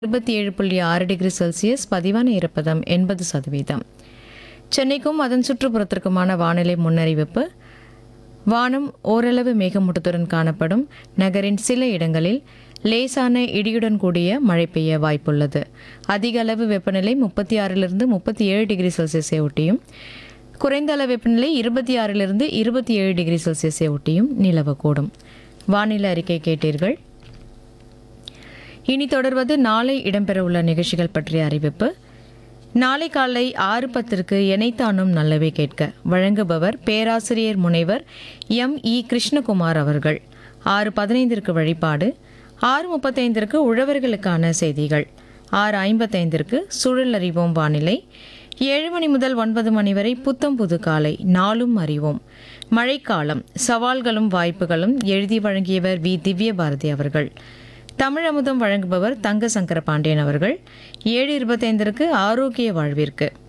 இருபத்தி ஏழு புள்ளி ஆறு டிகிரி செல்சியஸ் பதிவான ஈரப்பதம் எண்பது சதவீதம் சென்னைக்கும் அதன் சுற்றுப்புறத்திற்குமான வானிலை முன்னறிவிப்பு வானம் ஓரளவு மேகமூட்டத்துடன் காணப்படும் நகரின் சில இடங்களில் லேசான இடியுடன் கூடிய மழை பெய்ய வாய்ப்புள்ளது அதிக அளவு வெப்பநிலை முப்பத்தி ஆறிலிருந்து முப்பத்தி ஏழு டிகிரி செல்சியஸை ஒட்டியும் குறைந்த அளவு வெப்பநிலை இருபத்தி ஆறிலிருந்து இருபத்தி ஏழு டிகிரி செல்சியஸை ஒட்டியும் நிலவக்கூடும் வானிலை அறிக்கை கேட்டீர்கள் இனி தொடர்வது நாளை இடம்பெறவுள்ள நிகழ்ச்சிகள் பற்றிய அறிவிப்பு நாளை காலை ஆறு பத்திற்கு எனைத்தானும் நல்லவே கேட்க வழங்குபவர் பேராசிரியர் முனைவர் எம் இ கிருஷ்ணகுமார் அவர்கள் ஆறு பதினைந்திற்கு வழிபாடு ஆறு முப்பத்தைந்திற்கு உழவர்களுக்கான செய்திகள் ஆறு ஐம்பத்தைந்திற்கு சுழல் அறிவோம் வானிலை ஏழு மணி முதல் ஒன்பது மணி வரை புத்தம் புது காலை நாளும் அறிவோம் மழைக்காலம் சவால்களும் வாய்ப்புகளும் எழுதி வழங்கியவர் வி திவ்ய பாரதி அவர்கள் தமிழமுதம் வழங்குபவர் தங்க சங்கர பாண்டியன் அவர்கள் ஏழு இருபத்தைந்திற்கு ஆரோக்கிய வாழ்விற்கு